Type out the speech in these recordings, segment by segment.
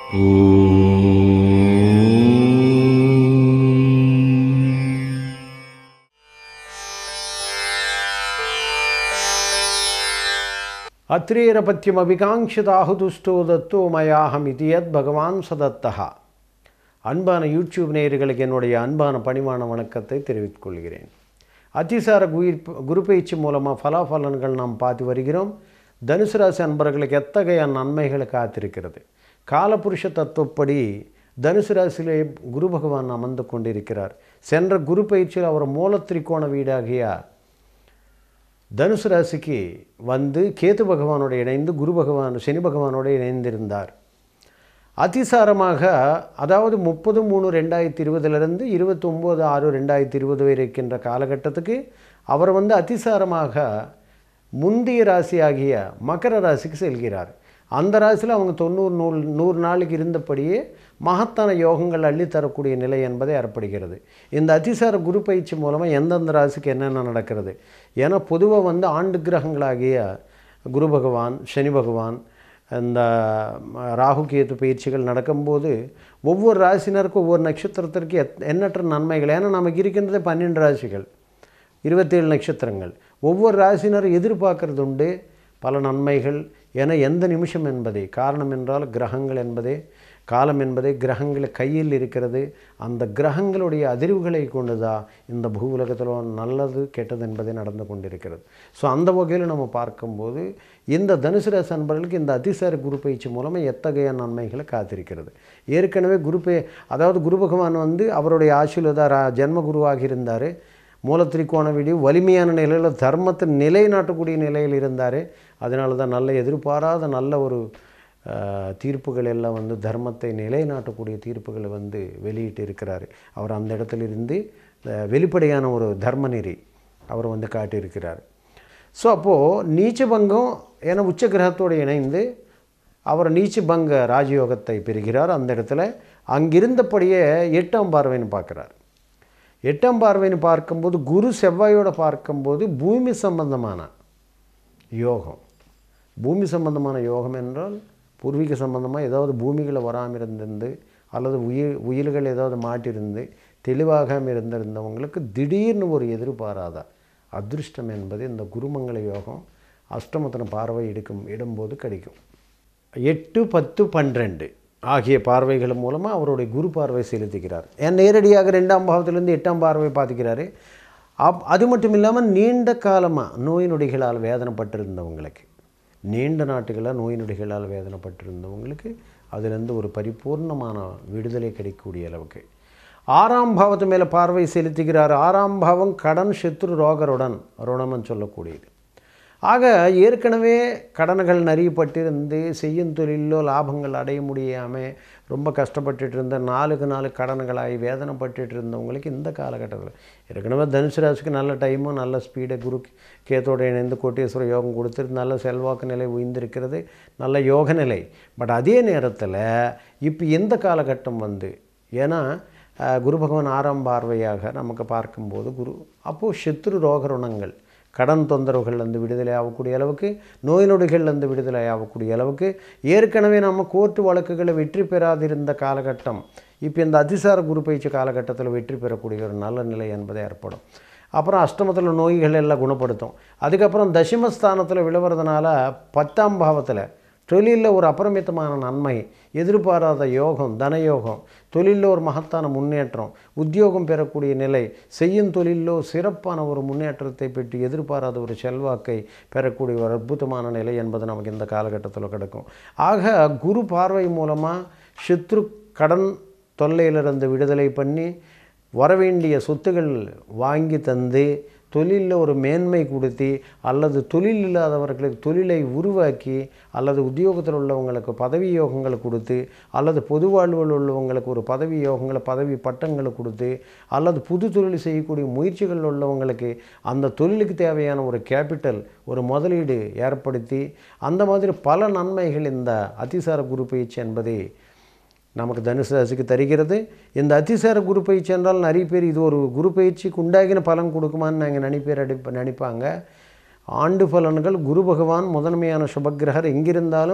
அத்ரேரபத்தியமபிகாங்கிதாகுதுஷ்டோ தத்தோ மயாகம் இதியத் பகவான் சதத்தகா அன்பான யூடியூப் நேயர்களுக்கு என்னுடைய அன்பான பணிவான வணக்கத்தை தெரிவித்துக் கொள்கிறேன் அத்திசார குயிர் குரு பயிற்சி மூலமாக பலாபலன்கள் நாம் பார்த்து வருகிறோம் தனுசு ராசி அன்பர்களுக்கு எத்தகைய நன்மைகளை காத்திருக்கிறது காலபுருஷ தத்துவப்படி தனுசு ராசியிலே குரு பகவான் அமர்ந்து கொண்டிருக்கிறார் சென்ற குரு பயிற்சியில் அவர் மூலத்திரிகோண வீடாகிய தனுசு ராசிக்கு வந்து கேது பகவானோடு இணைந்து குரு பகவான் சனி பகவானோடு இணைந்திருந்தார் அதிசாரமாக அதாவது முப்பது மூணு ரெண்டாயிரத்தி இருபதுலேருந்து இருபத்தி ஒம்பது ஆறு ரெண்டாயிரத்தி இருபது வரை இருக்கின்ற காலகட்டத்துக்கு அவர் வந்து அதிசாரமாக முந்தைய ராசியாகிய மகர ராசிக்கு செல்கிறார் அந்த ராசியில் அவங்க தொண்ணூறு நூல் நூறு நாளைக்கு இருந்தபடியே மகத்தான யோகங்கள் அள்ளித்தரக்கூடிய நிலை என்பதை ஏற்படுகிறது இந்த அதிசார குரு பயிற்சி மூலமாக எந்தெந்த ராசிக்கு என்னென்ன நடக்கிறது ஏன்னா பொதுவாக வந்து ஆண்டு கிரகங்களாகிய குரு பகவான் சனி பகவான் இந்த ராகு கேது பயிற்சிகள் நடக்கும்போது ஒவ்வொரு ராசினருக்கும் ஒவ்வொரு நட்சத்திரத்திற்கு எத் எண்ணற்ற நன்மைகள் ஏன்னா நமக்கு இருக்கின்றது பன்னெண்டு ராசிகள் இருபத்தேழு நட்சத்திரங்கள் ஒவ்வொரு ராசினரும் எதிர்பார்க்கறது உண்டு பல நன்மைகள் என எந்த நிமிஷம் என்பதே காரணம் என்றால் கிரகங்கள் என்பதே காலம் என்பதே கிரகங்கள் கையில் இருக்கிறது அந்த கிரகங்களுடைய அதிர்வுகளை கொண்டு தான் இந்த பூ உலகத்தில் நல்லது கெட்டது என்பதே நடந்து கொண்டிருக்கிறது ஸோ அந்த வகையில் நம்ம பார்க்கும்போது இந்த தனுசு ராசி அன்பர்களுக்கு இந்த அதிசார குரு பயிற்சி மூலமாக எத்தகைய நன்மைகளை காத்திருக்கிறது ஏற்கனவே குரு பே அதாவது குரு பகவான் வந்து அவருடைய ஆசீர்வாத ஜென்ம குருவாக இருந்தார் மூலத்திரிக்கோண வீடு வலிமையான நிலையில் தர்மத்தை நிலைநாட்டக்கூடிய நிலையில் இருந்தார் அதனால தான் நல்ல எதிர்பாராத நல்ல ஒரு தீர்ப்புகள் எல்லாம் வந்து தர்மத்தை நிலைநாட்டக்கூடிய தீர்ப்புகளை வந்து வெளியிட்டு இருக்கிறார் அவர் அந்த இடத்துல இருந்து வெளிப்படையான ஒரு தர்ம நெறி அவர் வந்து காட்டியிருக்கிறார் ஸோ அப்போது நீச்சபங்கம் ஏன்னா உச்ச கிரகத்தோடு இணைந்து அவர் நீச்சபங்க ராஜயோகத்தை பெறுகிறார் அந்த இடத்துல அங்கிருந்தபடியே எட்டாம் பார்வைன்னு பார்க்குறார் எட்டாம் பார்வைன்னு பார்க்கும்போது குரு செவ்வாயோடு பார்க்கும்போது பூமி சம்பந்தமான யோகம் பூமி சம்பந்தமான யோகம் என்றால் பூர்வீக சம்பந்தமாக ஏதாவது பூமிகளை வராமல் இருந்திருந்து அல்லது உயிர் உயில்கள் ஏதாவது மாட்டிருந்து தெளிவாகாமல் இருந்திருந்தவங்களுக்கு திடீர்னு ஒரு எதிர்பாராத அதிருஷ்டம் என்பது இந்த குருமங்கள யோகம் அஷ்டமத்தின பார்வை எடுக்கும் இடும்போது கிடைக்கும் எட்டு பத்து பன்னிரெண்டு ஆகிய பார்வைகள் மூலமாக அவருடைய குரு பார்வை செலுத்துகிறார் ஏன் நேரடியாக ரெண்டாம் பாவத்திலேருந்து எட்டாம் பார்வை பார்த்துக்கிறாரு அப் அது மட்டும் இல்லாமல் நீண்ட காலமாக நோய் நொடிகளால் வேதனைப்பட்டிருந்தவங்களுக்கு நீண்ட நாட்டுகளாக நோய் நொடிகளால் வேதனைப்பட்டிருந்தவங்களுக்கு அதிலிருந்து ஒரு பரிபூர்ணமான விடுதலை கிடைக்கக்கூடிய அளவுக்கு ஆறாம் பாவத்து மேலே பார்வை செலுத்துகிறார் ஆறாம் பாவம் கடன் சத்ரு ரோகருடன் ருணம்னு சொல்லக்கூடியது ஆக ஏற்கனவே கடன்கள் நிறையப்பட்டிருந்து செய்யும் தொழிலோ லாபங்கள் அடைய முடியாமல் ரொம்ப கஷ்டப்பட்டுட்டு இருந்த நாளுக்கு நாலு கடன்களாகி வேதனைப்பட்டுட்டு இருந்தவங்களுக்கு இந்த காலகட்டத்தில் ஏற்கனவே தனுசு ராசிக்கு நல்ல டைமும் நல்ல ஸ்பீடை குரு கேத்தோடு இணைந்து கோட்டீஸ்வர யோகம் கொடுத்துட்டு நல்ல செல்வாக்கு நிலை உயர்ந்திருக்கிறது நல்ல யோக நிலை பட் அதே நேரத்தில் இப்போ இந்த காலகட்டம் வந்து ஏன்னா குரு பகவான் ஆறாம் பார்வையாக நமக்கு பார்க்கும்போது குரு அப்போது சத்ரு ரோகருணங்கள் கடன் தொந்தரவுகள்லேருந்து விடுதலை ஆகக்கூடிய அளவுக்கு நோய் நொடிகள்லேருந்து விடுதலை ஆகக்கூடிய அளவுக்கு ஏற்கனவே நம்ம கோர்ட்டு வழக்குகளை வெற்றி பெறாதிருந்த காலகட்டம் இப்போ இந்த அதிசார குரு பயிற்சி காலகட்டத்தில் வெற்றி பெறக்கூடிய ஒரு நல்ல நிலை என்பது ஏற்படும் அப்புறம் அஷ்டமத்தில் நோய்கள் எல்லாம் குணப்படுத்தும் அதுக்கப்புறம் தசமஸ்தானத்தில் விழுவுறதுனால பத்தாம் பாவத்தில் தொழிலில் ஒரு அபரிமிதமான நன்மை எதிர்பாராத யோகம் தனயோகம் தொழிலில் ஒரு மகத்தான முன்னேற்றம் உத்தியோகம் பெறக்கூடிய நிலை செய்யும் தொழிலோ சிறப்பான ஒரு முன்னேற்றத்தை பெற்று எதிர்பாராத ஒரு செல்வாக்கை பெறக்கூடிய ஒரு அற்புதமான நிலை என்பது நமக்கு இந்த காலகட்டத்தில் கிடைக்கும் ஆக குரு பார்வை மூலமாக சத்ரு கடன் தொல்லையிலிருந்து விடுதலை பண்ணி வரவேண்டிய சொத்துகள் வாங்கி தந்து தொழிலில் ஒரு மேன்மை கொடுத்தி அல்லது தொழில் இல்லாதவர்களுக்கு தொழிலை உருவாக்கி அல்லது உத்தியோகத்தில் உள்ளவங்களுக்கு பதவி யோகங்களை கொடுத்து அல்லது பொது வாழ்வில் உள்ளவங்களுக்கு ஒரு பதவி யோகங்களை பதவி பட்டங்களை கொடுத்து அல்லது புது தொழில் செய்யக்கூடிய முயற்சிகள் உள்ளவங்களுக்கு அந்த தொழிலுக்கு தேவையான ஒரு கேபிட்டல் ஒரு முதலீடு ஏற்படுத்தி அந்த மாதிரி பல நன்மைகள் இந்த அதிசார குரு பயிற்சி என்பதை நமக்கு தனுசு ராசிக்கு தருகிறது இந்த அதிசார குரு பயிற்சி என்றால் நிறைய பேர் இது ஒரு குரு பயிற்சிக்கு உண்டாகின பலன் கொடுக்குமான்னு நாங்கள் நினைப்பேர் அடி நினைப்பாங்க ஆண்டு பலன்கள் குரு பகவான் முதன்மையான சுபக்கிரகர் எங்கிருந்தாலும்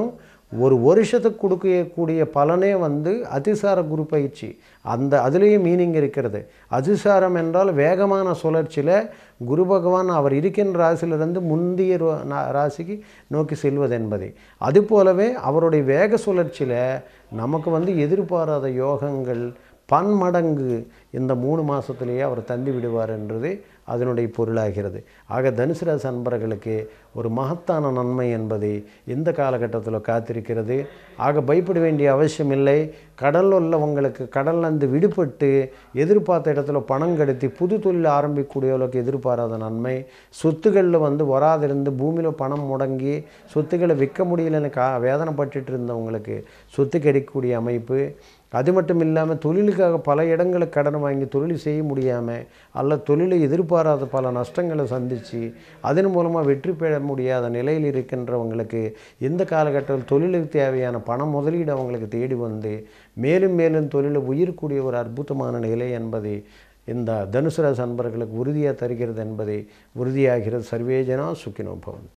ஒரு வருஷத்துக்கு கொடுக்கக்கூடிய பலனே வந்து அதிசார குரு பயிற்சி அந்த அதுலேயும் மீனிங் இருக்கிறது அதிசாரம் என்றால் வேகமான சுழற்சியில் குரு பகவான் அவர் இருக்கின்ற ராசியிலிருந்து முந்தைய ரோ- நா- ராசிக்கு நோக்கி செல்வது என்பதை அதுபோலவே அவருடைய வேக சுழற்சியில் நமக்கு வந்து எதிர்பாராத யோகங்கள் பன்மடங்கு இந்த மூணு மாதத்துலேயே அவர் தந்து விடுவார் என்றது அதனுடைய பொருளாகிறது ஆக தனுசு ராசி அன்பர்களுக்கு ஒரு மகத்தான நன்மை என்பது இந்த காலகட்டத்தில் காத்திருக்கிறது ஆக பயப்பட வேண்டிய அவசியம் இல்லை கடல் உள்ளவங்களுக்கு கடல்லேருந்து விடுபட்டு எதிர்பார்த்த இடத்துல பணம் கெடுத்து புது தொழில் ஆரம்பிக்கக்கூடியவர்களுக்கு எதிர்பாராத நன்மை சொத்துக்களில் வந்து வராதிருந்து பூமியில் பணம் முடங்கி சொத்துக்களை விற்க முடியலன்னு கா வேதனைப்பட்டுட்டு இருந்தவங்களுக்கு சொத்து கிடைக்கக்கூடிய அமைப்பு அது மட்டும் இல்லாமல் தொழிலுக்காக பல இடங்களுக்கு கடன் வாங்கி தொழில் செய்ய முடியாமல் அல்ல தொழிலை எதிர்பாராத பல நஷ்டங்களை சந்தித்து அதன் மூலமாக வெற்றி பெற முடியாத நிலையில் இருக்கின்றவங்களுக்கு இந்த காலகட்டத்தில் தொழிலுக்கு தேவையான பண முதலீடு அவங்களுக்கு தேடி வந்து மேலும் மேலும் தொழிலை உயிர்க்கூடிய ஒரு அற்புதமான நிலை என்பதை இந்த தனுசு ராசி அன்பர்களுக்கு உறுதியாக தருகிறது என்பதை உறுதியாகிறது சர்வேஜனா சுக்கினோ பவன்